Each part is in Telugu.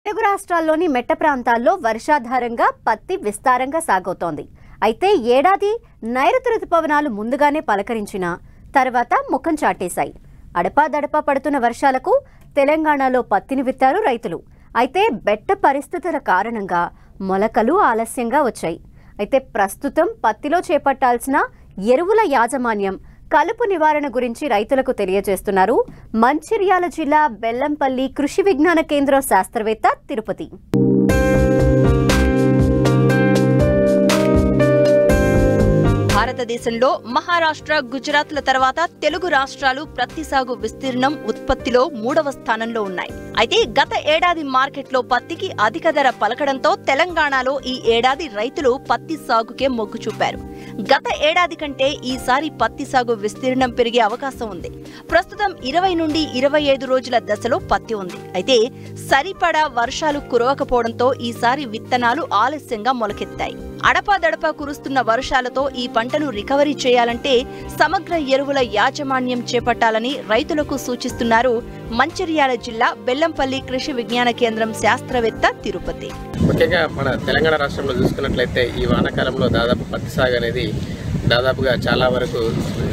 తెలుగు రాష్ట్రాల్లోని మెట్ట ప్రాంతాల్లో వర్షాధారంగా పత్తి విస్తారంగా సాగవుతోంది అయితే ఏడాది నైరుతి రుతుపవనాలు ముందుగానే పలకరించిన తర్వాత ముఖం చాటేశాయి అడపాదడపా పడుతున్న వర్షాలకు తెలంగాణలో పత్తిని విత్తారు రైతులు అయితే బెట్ట పరిస్థితుల కారణంగా మొలకలు ఆలస్యంగా వచ్చాయి అయితే ప్రస్తుతం పత్తిలో చేపట్టాల్సిన ఎరువుల యాజమాన్యం కలుపు నివారణ గురించి రైతులకు తెలియజేస్తున్నారు మంచిర్యాల జిల్లా బెల్లంపల్లి కృషి విజ్ఞాన కేంద్రం శాస్త్రవేత్త తిరుపతి భారతదేశంలో మహారాష్ట్ర గుజరాత్ల తర్వాత తెలుగు రాష్ట్రాలు ప్రత్తి సాగు విస్తీర్ణం ఉత్పత్తిలో మూడవ స్థానంలో ఉన్నాయి అయితే గత ఏడాది మార్కెట్లో పత్తికి అధిక ధర పలకడంతో తెలంగాణలో ఈ ఏడాది రైతులు పత్తి సాగుకే మొగ్గు చూపారు గత ఏడాది కంటే ఈసారి పత్తి సాగు విస్తీర్ణం పెరిగే అవకాశం ఉంది ప్రస్తుతం ఇరవై నుండి ఇరవై ఐదు రోజుల దశలో పత్తి ఉంది అయితే సరిపడా వర్షాలు కురవకపోవడంతో ఈసారి విత్తనాలు ఆలస్యంగా మొలకెత్తాయి అడపాదడపా కురుస్తున్న వర్షాలతో ఈ పంటను రికవరీ చేయాలంటే సమగ్ర ఎరువుల యాజమాన్యం చేపట్టాలని రైతులకు సూచిస్తున్నారు మంచిర్యాల జిల్లా బెల్లంపల్లి కృషి విజ్ఞాన కేంద్రం శాస్త్రవేత్త తిరుపతి ముఖ్యంగా మన తెలంగాణ రాష్ట్రంలో చూసుకున్నట్లయితే ఈ వానాకాలంలో దాదాపు పత్తి సాగు అనేది దాదాపుగా చాలా వరకు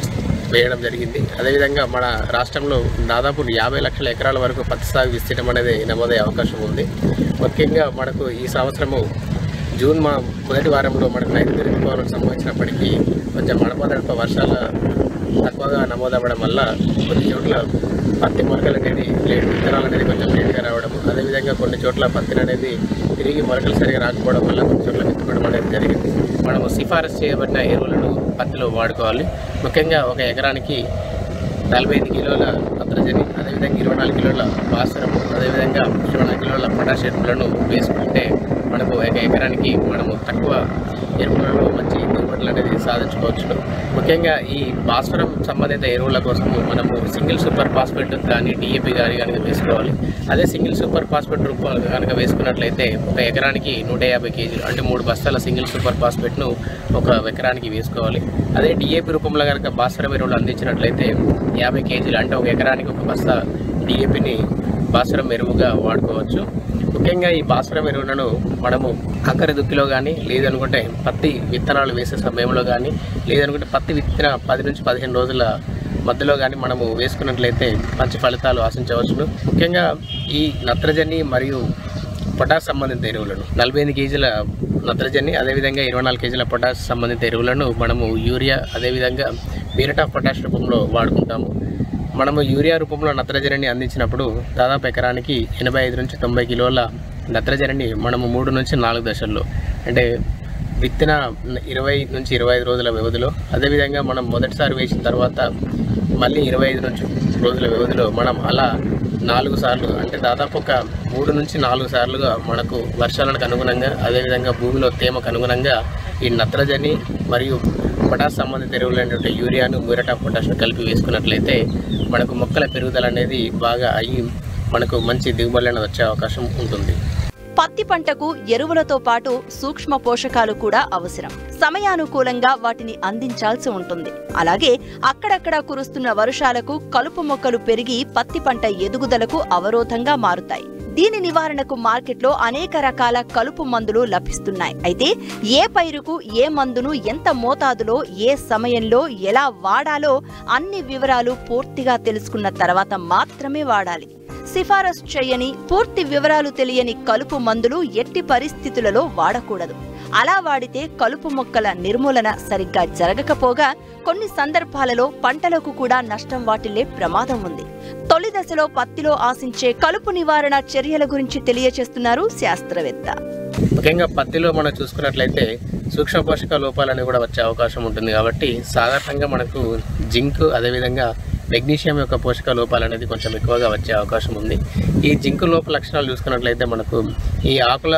వేయడం జరిగింది అదేవిధంగా మన రాష్ట్రంలో దాదాపు యాభై లక్షల ఎకరాల వరకు పత్తి సాగు విస్తీర్ణం అనేది నమోదయ్యే అవకాశం ఉంది ముఖ్యంగా మనకు ఈ సంవత్సరము జూన్ మా మొదటి వారంలో మనకు నైరుతి ఋతుపవనం సంభవించినప్పటికీ కొంచెం మడపదడప వర్షాల తక్కువగా నమోదవ్వడం వల్ల కొన్ని చోట్ల పత్తి మొలకలు అనేది లేట్ విత్తనాలు అనేది కొంచెం లేట్గా రావడం అదేవిధంగా కొన్ని చోట్ల పత్తిని అనేది తిరిగి మొలకలు సరిగా రాకపోవడం వల్ల కొన్ని చోట్ల విత్తుకోవడం అనేది జరిగింది మనము సిఫారసు చేయబడిన ఎరువులను పత్తిలో వాడుకోవాలి ముఖ్యంగా ఒక ఎకరానికి నలభై ఐదు కిలోల నత్రజని అదేవిధంగా ఇరవై నాలుగు కిలోల భాస్వరం అదేవిధంగా ఇరవై నాలుగు కిలోల పొటాష్ ఎరువులను వేసుకుంటే మనకు ఒక ఎకరానికి మనము తక్కువ ఎరువులలో మంచి దిగుబడులు అనేది సాధించుకోవచ్చు ముఖ్యంగా ఈ భాస్వరం సంబంధిత ఎరువుల కోసం మనము సింగిల్ సూపర్ ఫాస్ఫేట్ కానీ డిఏపి కానీ కనుక వేసుకోవాలి అదే సింగిల్ సూపర్ ఫాస్ఫేట్ రూపంలో కనుక వేసుకున్నట్లయితే ఒక ఎకరానికి నూట యాభై కేజీలు అంటే మూడు బస్తాల సింగిల్ సూపర్ ఫాస్ఫేట్ను ఒక ఎకరానికి వేసుకోవాలి అదే డిఏపి రూపంలో కనుక భాస్వరం ఎరువులు అందించినట్లయితే యాభై కేజీలు అంటే ఒక ఎకరానికి ఒక బస్తా డిఏపిని భాస్వరం ఎరువుగా వాడుకోవచ్చు ముఖ్యంగా ఈ భాస్వరం ఎరువులను మనము కంకర దుక్కిలో కానీ లేదనుకుంటే పత్తి విత్తనాలు వేసే సమయంలో కానీ లేదనుకుంటే పత్తి విత్తన పది నుంచి పదిహేను రోజుల మధ్యలో కానీ మనము వేసుకున్నట్లయితే మంచి ఫలితాలు ఆశించవచ్చును ముఖ్యంగా ఈ నత్రజని మరియు పొటాష్ సంబంధిత ఎరువులను నలభై ఎనిమిది కేజీల నత్రజని అదేవిధంగా ఇరవై నాలుగు కేజీల పొటాష్ సంబంధిత ఎరువులను మనము యూరియా అదేవిధంగా బీరట్ ఆఫ్ పొటాష్ రూపంలో వాడుకుంటాము మనము యూరియా రూపంలో నత్రజనిని అందించినప్పుడు దాదాపు ఎకరానికి ఎనభై ఐదు నుంచి తొంభై కిలోల నత్రజనిని మనము మూడు నుంచి నాలుగు దశల్లో అంటే విత్తన ఇరవై నుంచి ఇరవై ఐదు రోజుల వ్యవధిలో అదేవిధంగా మనం మొదటిసారి వేసిన తర్వాత మళ్ళీ ఇరవై ఐదు నుంచి రోజుల వ్యవధిలో మనం అలా నాలుగు సార్లు అంటే దాదాపు ఒక మూడు నుంచి నాలుగు సార్లుగా మనకు వర్షాలకు అనుగుణంగా అదేవిధంగా భూమిలో తేమకు అనుగుణంగా ఈ నత్రజని మరియు పొటాష్ సంబంధిత ఎరువులైనటువంటి యూరియాను మ్యూరటా పొటాష్ను కలిపి వేసుకున్నట్లయితే మనకు మొక్కల పెరుగుదల అనేది బాగా అయ్యి మనకు మంచి దిగుబడులు అనేది వచ్చే అవకాశం ఉంటుంది పత్తి పంటకు ఎరువులతో పాటు సూక్ష్మ పోషకాలు కూడా అవసరం సమయానుకూలంగా వాటిని అందించాల్సి ఉంటుంది అలాగే అక్కడక్కడ కురుస్తున్న వర్షాలకు కలుపు మొక్కలు పెరిగి పత్తి పంట ఎదుగుదలకు అవరోధంగా మారుతాయి దీని నివారణకు మార్కెట్లో అనేక రకాల కలుపు మందులు లభిస్తున్నాయి అయితే ఏ పైరుకు ఏ మందును ఎంత మోతాదులో ఏ సమయంలో ఎలా వాడాలో అన్ని వివరాలు పూర్తిగా తెలుసుకున్న తర్వాత మాత్రమే వాడాలి సిఫారసు చేయని పూర్తి వివరాలు తెలియని కలుపు మందులు ఎట్టి పరిస్థితులలో వాడకూడదు అలా వాడితే కలుపు మొక్కల నిర్మూలన సరిగ్గా జరగకపోగా కొన్ని సందర్భాలలో పంటలకు కూడా నష్టం వాటిల్లే ప్రమాదం ఉంది తొలి దశలో పత్తిలో ఆశించే కలుపు నివారణ చర్యల గురించి తెలియచేస్తున్నారు శాస్త్రవేత్త ముఖ్యంగా పత్తిలో మనం చూసుకున్నట్లయితే సూక్ష్మ పోషక లోపాలని కూడా వచ్చే అవకాశం ఉంటుంది కాబట్టి సాధారణంగా మనకు జింక్ అదేవిధంగా మెగ్నీషియం యొక్క పోషక లోపాలు అనేది కొంచెం ఎక్కువగా వచ్చే అవకాశం ఉంది ఈ జింక్ లోప లక్షణాలు చూసుకున్నట్లయితే మనకు ఈ ఆకుల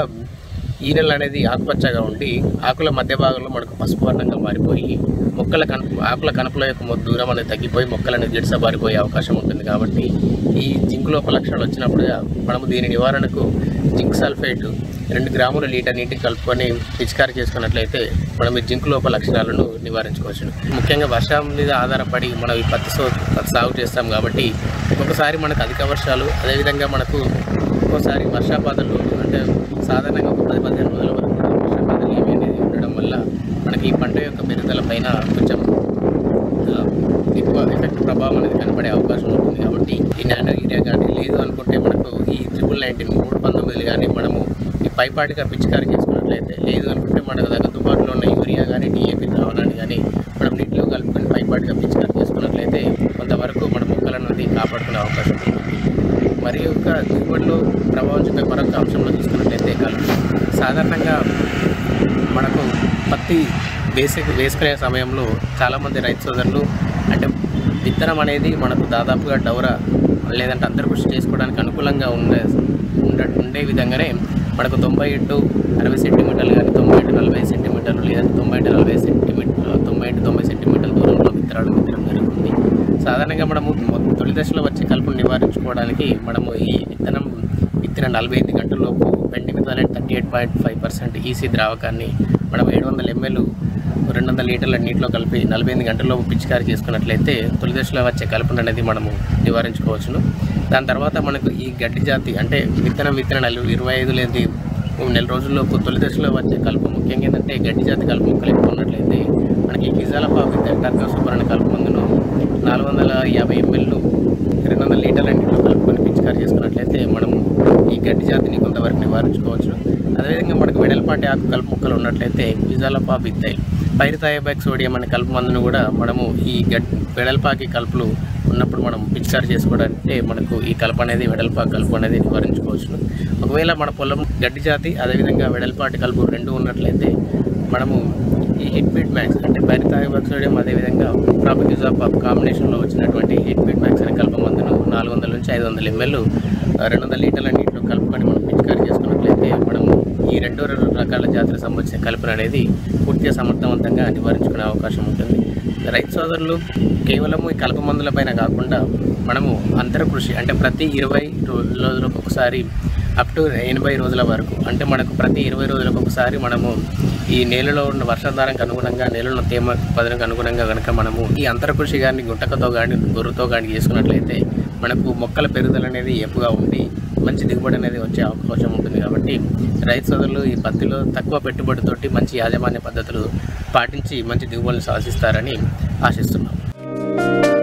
ఈనెలు అనేది ఆకుపచ్చగా ఉండి ఆకుల మధ్య భాగంలో మనకు పసుపు వర్ణంగా మారిపోయి మొక్కల కనుపు ఆకుల కనుపుల యొక్క మొ- దూరం అనేది తగ్గిపోయి మొక్కలు అనేది గిడిసబారిపోయే అవకాశం ఉంటుంది కాబట్టి ఈ జింక్ లోప లక్షణాలు వచ్చినప్పుడు మనము దీని నివారణకు జింక్ సల్ఫేట్ రెండు గ్రాముల లీటర్ నీటికి కలుపుకొని పిచికారి చేసుకున్నట్లయితే మనం ఈ జింక్ లోప లక్షణాలను నివారించుకోవచ్చు ముఖ్యంగా వర్షం మీద ఆధారపడి మనం ఈ పత్తి సో పత్తి సాగు చేస్తాం కాబట్టి ఒక్కొక్కసారి మనకు అధిక వర్షాలు అదేవిధంగా మనకు ఒక్కోసారి వర్షాపాతాలు అంటే సాధారణంగా ఒక పది పదిహేను రోజుల వరకు కూడా వర్షాపాతాలు ఏమి అనేది ఉండడం వల్ల మనకి ఈ పంట యొక్క పెరుగుదల పైన కొంచెం ఆ, ఎక్కువ ఎఫెక్ట్ ప్రభావం అనేది కనబడే అవకాశం ఉంటుంది కాబట్టి ఈ నానో యూరియా కానీ లేదు అనుకుంటే మనకు ఈ ట్రిపుల్ నైన్టీన్ మూడు పంతొమ్మిది కానీ మనము ఈ పైపాటిగా పిచికారి చేసుకున్నట్లయితే లేదు అనుకుంటే మనకు దగ్గర దుబాటులో ఉన్న యూరియా కానీ డిఏపి ద్రావణాన్ని కానీ మనం నీటిలో కలుపుకొని పైపాటిగా పిచికారి చేసుకున్నట్లయితే కొంతవరకు మన మొక్కల నుండి కాపాడుకునే అవకాశం ఉంటుంది మరి యొక్క దిగుబడిలో ప్రభావం చూపే మరొక అంశంలో చూసుకున్నట్లయితే కలుపు సాధారణంగా మనకు పత్తి వేసే వేసుకునే సమయంలో చాలామంది రైతు సోదరులు అంటే విత్తనం అనేది మనకు దాదాపుగా డౌరా లేదంటే అంతర్కృషి చేసుకోవడానికి అనుకూలంగా ఉండే ఉండ ఉండే విధంగానే మనకు తొంభై ఇంటూ అరవై సెంటీమీటర్లు కానీ తొంభై ఇంటూ నలభై సెంటీమీటర్లు లేదంటే తొంభై ఇంటూ నలభై సెంటీమీటర్లు తొంభై ఇంటూ తొంభై సెంటీమీటర్ల దూరంలో విత్తనాలు విత్తడం జరుగుతుంది సాధారణంగా మనము మొ- తొలి దశలో వచ్చే కలుపును నివారించుకోవడానికి మనము ఈ విత్తనం విత్తిన నలభై ఐదు గంటలలోపు వెండి మిథాలైట్ thirty eight point five percent EC ద్రావకాన్ని మనం ఏడు వందల ఎంఎల్ రెండు వందల లీటర్ల నీటిలో కలిపి నలభై ఎనిమిది గంటల్లోపు పిచికారి చేసుకున్నట్లయితే తొలి దశలో వచ్చే కలుపును అనేది మనము నివారించుకోవచ్చును దాని తర్వాత మనకు ఈ గడ్డి జాతి అంటే విత్తనం విత్తన నెల ఇరవై ఐదు లేదు నెల రోజుల్లోపు తొలి దశలో వచ్చే కలుపు ముఖ్యంగా ఏంటంటే గడ్డి జాతి కలుపు మొక్కలు ఎక్కువ ఉన్నట్లయితే మనకి గిజాలపా విద్యార్థి సుబ్రణ కలుపు మందును నాలుగు వందల యాభై ఎంఎల్ రెండు వందల లీటర్ల నీటిలో కలుపుకొని పిచికారి చేసుకున్నట్లయితే మనము ఈ గడ్డి జాతిని కొంతవరకు నివారించుకోవచ్చు అదేవిధంగా మనకు వెడల్పాటి ఆకు కలుపు మొక్కలు ఉన్నట్లయితే విజాలపా బిత్తాయి పైరిథాయోబాక్ సోడియం అనే కలుపు మందును కూడా మనము ఈ గడ్ వెడల్పాకి కలుపులు ఉన్నప్పుడు మనం పిచికారి చేసుకోవడానికి మనకు ఈ కలుపు అనేది వెడల్పా కలుపు అనేది నివారించుకోవచ్చు ఒకవేళ మన పొలం గడ్డి జాతి అదేవిధంగా వెడల్పాటి కలుపు రెండు ఉన్నట్లయితే మనము ఈ హిట్ బీట్ మ్యాక్స్ అంటే పైరిథాయోబాక్ సోడియం అదేవిధంగా ప్రాపిక్యూజాప్ కాంబినేషన్లో వచ్చినటువంటి హిట్ బీట్ మ్యాక్స్ అనే కలుపు మందును నాలుగు వందల నుంచి ఐదు వందల ఎంఎల్ రెండు వందల లీటర్ల నీటిలో కలుపుకొని మనం పిచికారి చేసుకున్నట్లయితే మనము ఈ రెండు రకాల జాతులకు సంబంధించిన కలుపును అనేది పూర్తిగా సమర్థవంతంగా నివారించుకునే అవకాశం ఉంటుంది రైతు సోదరులు కేవలం ఈ కలుపు మందులపైన కాకుండా మనము అంతర కృషి అంటే ప్రతి ఇరవై రోజులకు ఒకసారి అప్ టు ఎనభై రోజుల వరకు అంటే మనకు ప్రతి ఇరవై రోజులకు ఒకసారి మనము ఈ నేలలో ఉన్న వర్షాధారానికి అనుగుణంగా నేలలో తేమ పదనకు అనుగుణంగా కనుక మనము ఈ అంతర కృషి కానీ గుంటకతో కానీ గొర్రుతో కానీ చేసుకున్నట్లయితే మనకు మొక్కల పెరుగుదల అనేది ఏపుగా ఉండి మంచి దిగుబడి అనేది వచ్చే అవకాశం ఉంటుంది కాబట్టి రైతు సోదరులు ఈ పత్తిలో తక్కువ పెట్టుబడితోటి మంచి యాజమాన్య పద్ధతులు పాటించి మంచి దిగుబడులు సాధిస్తారని ఆశిస్తున్నాం